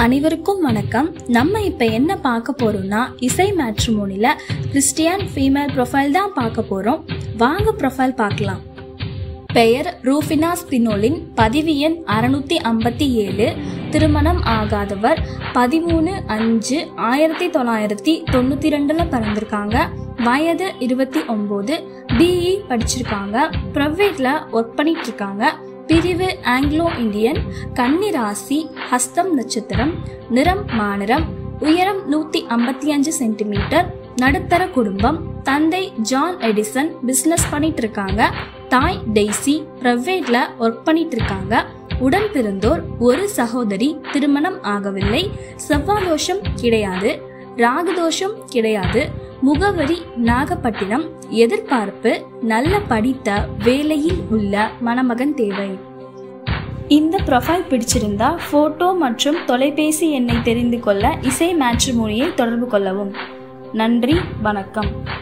அனைவருக்கும் வணக்கம் நம்ம இப்போ என்ன பார்க்க போறோம்னா இசை மேட்ரிமோனில கிறிஸ்டியன் ஃபீமேல் ப்ரொஃபைல் தான் பார்க்க போறோம் வாங்க ப்ரொஃபைல் பார்க்கலாம் பெயர் ரூஃபினா ஸ்பினோலின் பதிவு எண் அறுநூத்தி ஐம்பத்தி ஏழு திருமணம் ஆகாதவர் பதிமூணு அஞ்சு ஆயிரத்தி தொள்ளாயிரத்தி தொண்ணூற்றி ரெண்டில் பிறந்திருக்காங்க வயது இருபத்தி ஒம்பது பிஇ படிச்சிருக்காங்க ப்ரைவேட்டில் ஒர்க் பண்ணிட்டு இருக்காங்க பிரிவு ஆங்கிலோ இந்தியன் கன்னி ராசி ஹஸ்தம் நட்சத்திரம் நிறம் மாநிறம் உயரம் நூத்தி ஐம்பத்தி அஞ்சு சென்டிமீட்டர் நடுத்தர குடும்பம் தந்தை ஜான் எடிசன் பிசினஸ் பண்ணிட்டு இருக்காங்க தாய் டெய்சி பிரைவேட்ல ஒர்க் பண்ணிட்டு இருக்காங்க உடன் பிறந்தோர் ஒரு சகோதரி திருமணம் ஆகவில்லை செவ்வாதோஷம் கிடையாது ராகுதோஷம் கிடையாது முகவரி நாகப்பட்டினம் எதிர்பார்ப்பு நல்ல படித்த வேலையில் உள்ள மணமகன் தேவை இந்த ப்ரொஃபைல் பிடிச்சிருந்தா ஃபோட்டோ மற்றும் தொலைபேசி எண்ணை தெரிந்து கொள்ள இசை மேட்ரிமோனியை தொடர்பு கொள்ளவும் நன்றி வணக்கம்